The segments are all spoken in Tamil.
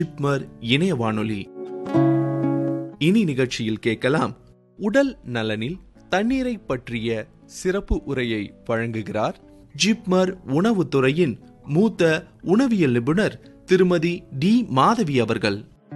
ஜிப்மர் இணைய வானொலி இனி நிகழ்ச்சியில் கேட்கலாம் உடல் நலனில் தண்ணீரை பற்றிய சிறப்பு உரையை வழங்குகிறார் ஜிப்மர் உணவுத்துறையின் மூத்த உணவியல் நிபுணர் திருமதி டி மாதவி அவர்கள்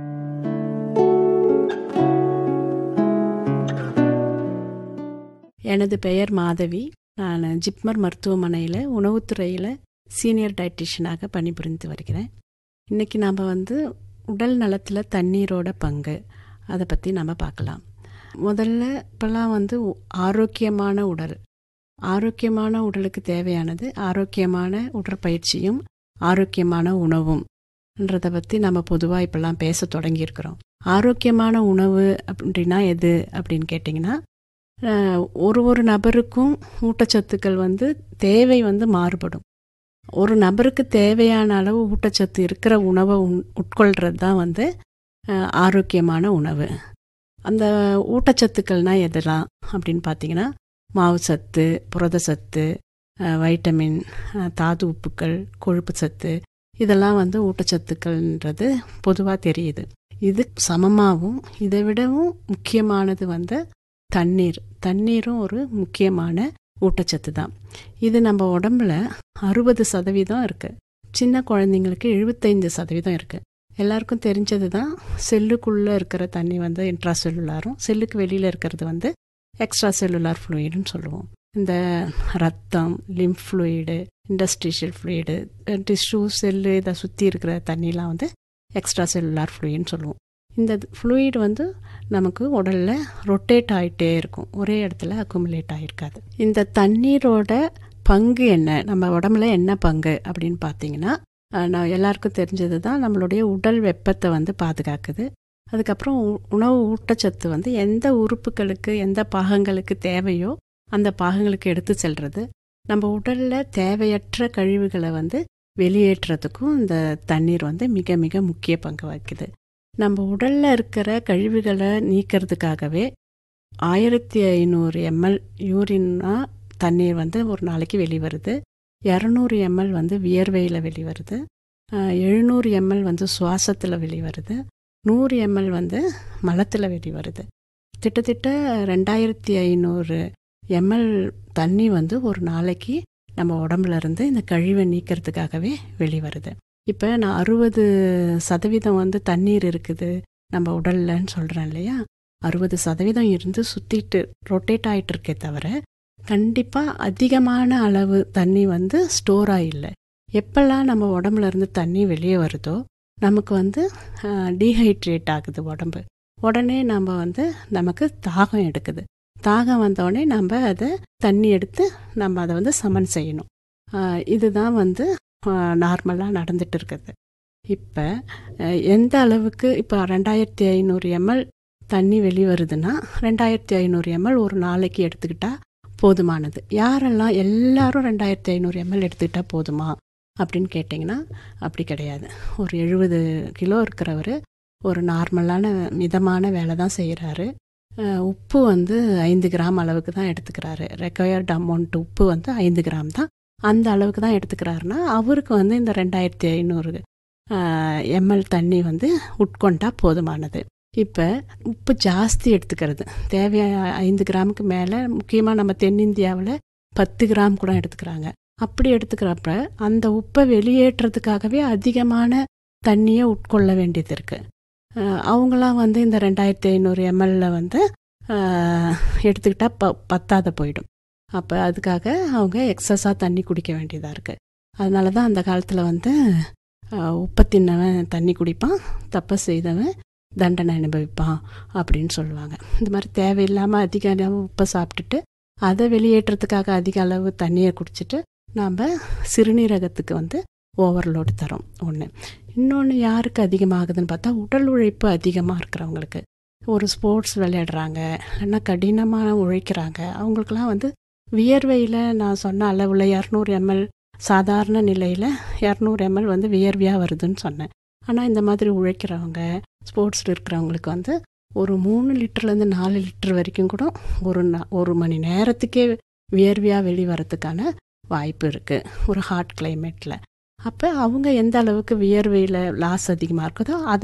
எனது பெயர் மாதவி நான் ஜிப்மர் மருத்துவமனையில் உணவுத்துறையில் சீனியர் டயட்டிஷியனாக பணிபுரிந்து வருகிறேன் இன்றைக்கி நாம் வந்து உடல் நலத்தில் தண்ணீரோட பங்கு அதை பற்றி நம்ம பார்க்கலாம் முதல்ல இப்போல்லாம் வந்து உ- ஆரோக்கியமான உடல் ஆரோக்கியமான உடலுக்கு தேவையானது ஆரோக்கியமான உடற்பயிற்சியும் ஆரோக்கியமான உணவும் ன்றதை பற்றி நம்ம பொதுவாக இப்போல்லாம் பேச தொடங்கியிருக்கிறோம் ஆரோக்கியமான உணவு அப்படின்னா எது அப்படின்னு கேட்டிங்கன்னா அஹ், ஒரு ஒரு நபருக்கும் ஊட்டச்சத்துக்கள் வந்து தேவை வந்து மாறுபடும் ஒரு நபருக்கு தேவையான அளவு ஊட்டச்சத்து இருக்கிற உணவை உண் உட்கொள்கிறது தான் வந்து அஹ், ஆரோக்கியமான உணவு அந்த ஊட்டச்சத்துக்கள்னால் எதெல்லாம் அப்படின்னு பார்த்தீங்கன்னா மாவு சத்து புரத சத்து அஹ், வைட்டமின் அஹ், தாது உப்புக்கள் கொழுப்பு சத்து இதெல்லாம் வந்து ஊட்டச்சத்துக்கள்ன்றது பொதுவாக தெரியுது இது சமமாகவும் இதை விடவும் முக்கியமானது வந்து தண்ணீர் தண்ணீரும் ஒரு முக்கியமான ஊட்டச்சத்து தான் இது நம்ம உடம்புல அறுபது சதவீதம் இருக்கு சின்ன குழந்தைங்களுக்கு எழுபத்தைந்து சதவீதம் இருக்கு எல்லாருக்கும் தெரிஞ்சது தான் செல்லுக்குள்ளே இருக்கிற தண்ணி வந்து இன்ட்ரா செல்லுலாரும் செல்லுக்கு வெளியில் இருக்கிறது வந்து எக்ஸ்ட்ரா செல்லுலார் ஃப்ளூயிடுன்னு சொல்லுவோம் இந்த ரத்தம் lymph fluid industrial fluid tissue cell இதை சுற்றி இருக்கிற தண்ணிலாம் வந்து எக்ஸ்ட்ரா செல்லுலார் ஃப்ளூயின்னு சொல்லுவோம் இந்த ஃப்ளூயிட் வந்து நமக்கு உடலில் ரொட்டேட் ஆகிட்டே இருக்கும் ஒரே இடத்துல அக்குமுலேட் ஆகிருக்காது இந்த தண்ணீரோட பங்கு என்ன நம்ம உடம்புல என்ன பங்கு அப்படின்னு பார்த்தீங்கன்னா அஹ், நான் எல்லாருக்கும் தெரிஞ்சது தான் நம்மளுடைய உடல் வெப்பத்தை வந்து பாதுகாக்குது அதுக்கப்புறம் உ- உணவு ஊட்டச்சத்து வந்து எந்த உறுப்புகளுக்கு எந்த பாகங்களுக்கு தேவையோ அந்த பாகங்களுக்கு எடுத்து செல்றது நம்ம உடலில் தேவையற்ற கழிவுகளை வந்து வெளியேற்றுறதுக்கும் இந்த தண்ணீர் வந்து மிக மிக முக்கிய பங்கு வகிக்குது நம்ம உடல்ல இருக்கிற கழிவுகளை நீக்கிறதுக்காகவே ஆயிரத்தி ஐநூறு எம்எல் யூரின்னா தண்ணீர் வந்து ஒரு நாளைக்கு வெளிவருது இரநூறு எம்எல் வந்து வியர்வையில் வெளிவருது எழுநூறு எம்எல் வந்து சுவாசத்தில் வெளிவருது நூறு எம்எல் வந்து மலத்தில் வெளிவருது கிட்டத்தட்ட ரெண்டாயிரத்தி ஐநூறு எம்எல் தண்ணி வந்து ஒரு நாளைக்கு நம்ம உடம்புல இருந்து இந்த கழிவை நீக்கிறதுக்காகவே வெளிவருது இப்போ நான் அறுபது சதவீதம் வந்து தண்ணீர் இருக்குது நம்ம உடல்லன்னு சொல்கிறேன் இல்லையா அறுபது சதவீதம் இருந்து சுற்றிட்டு ரொட்டேட் ஆகிட்டு இருக்கே தவிர கண்டிப்பாக அதிகமான அளவு தண்ணி வந்து ஸ்டோர் ஆகில்லை எப்பெல்லாம் நம்ம உடம்புல இருந்து தண்ணி வெளியே வருதோ நமக்கு வந்து டீஹைட்ரேட் ஆகுது உடம்பு உடனே நம்ம வந்து நமக்கு தாகம் எடுக்குது தாகம் வந்தோடனே நம்ம அதை தண்ணி எடுத்து நம்ம அதை வந்து சமன் செய்யணும் ஆஹ் இதுதான் வந்து நார்மலாக நடந்துட்டு இருக்குது இப்போ எந்த அளவுக்கு இப்போ ரெண்டாயிரத்தி ஐநூறு எம்எல் தண்ணி வெளிவருதுன்னா ரெண்டாயிரத்தி ஐநூறு எம்எல் ஒரு நாளைக்கு எடுத்துக்கிட்டா போதுமானது யாரெல்லாம் எல்லாரும் ரெண்டாயிரத்தி ஐநூறு எம்எல் எடுத்துக்கிட்டா போதுமா அப்படின்னு கேட்டிங்கன்னா அப்படி கிடையாது ஒரு எழுபது கிலோ இருக்கிறவர் ஒரு நார்மலான மிதமான வேலை தான் செய்கிறாரு உப்பு வந்து ஐந்து கிராம் அளவுக்கு தான் எடுத்துக்கிறாரு ரெக்வயர்ட் அமௌண்ட் உப்பு வந்து ஐந்து கிராம் தான் அந்த அளவுக்கு தான் எடுத்துக்கிறாருன்னா அவருக்கு வந்து இந்த ரெண்டாயிரத்தி ஐநூறு எம்எல் தண்ணி வந்து உட்கொண்டா போதுமானது இப்போ உப்பு ஜாஸ்தி எடுத்துக்கிறது தேவையான ஐந்து கிராமுக்கு மேலே முக்கியமாக நம்ம தென்னிந்தியாவில் பத்து கிராம் கூட எடுத்துக்கிறாங்க அப்படி எடுத்துக்கிறப்ப அந்த உப்பை வெளியேற்றுறதுக்காகவே அதிகமான தண்ணியை உட்கொள்ள வேண்டியது இருக்குது அவங்களாம் வந்து இந்த ரெண்டாயிரத்தி ஐநூறு எம்எல்ல வந்து ஆஹ், எடுத்துக்கிட்டா ப பத்தாத போயிடும் அப்போ அதுக்காக அவங்க எக்ஸஸாக தண்ணி குடிக்க வேண்டியதாக இருக்குது அதனால தான் அந்த காலத்தில் வந்து ஆஹ், உப்பை தின்னவன் தண்ணி குடிப்பான் தப்பை செய்தவன் தண்டனை அனுபவிப்பான் அப்படின்னு சொல்லுவாங்க இந்த மாதிரி தேவையில்லாமல் அதிக அளவு உப்பை சாப்பிட்டுட்டு அதை வெளியேற்றத்துக்காக அதிக அளவு தண்ணியை குடிச்சிட்டு நாம் சிறுநீரகத்துக்கு வந்து ஓவர்லோடு தரோம் ஒன்று இன்னொன்று யாருக்கு அதிகமாகுதுன்னு பார்த்தா உடல் உழைப்பு அதிகமாக இருக்கிறவங்களுக்கு ஒரு ஸ்போர்ட்ஸ் விளையாடுறாங்க இல்லைன்னா கடினமாக உழைக்கிறாங்க அவங்களுக்குலாம் வந்து வியர்வையில் நான் சொன்ன அளவில் இரநூறு எம்எல் சாதாரண நிலையில் இரநூறு எம்எல் வந்து வியர்வையாக வருதுன்னு சொன்னேன் ஆனால் இந்த மாதிரி உழைக்கிறவங்க ஸ்போர்ட்ஸில் இருக்கிறவங்களுக்கு வந்து ஒரு மூணு லிட்டர்லேருந்து நாலு லிட்டர் வரைக்கும் கூட ஒரு நா- ஒரு மணி நேரத்துக்கே வியர்வையாக வெளிவரத்துக்கான வாய்ப்பு இருக்குது ஒரு ஹாட் கிளைமேட்டில் அப்போ அவங்க எந்த அளவுக்கு வியர்வையில் லாஸ் அதிகமாக இருக்குதோ அது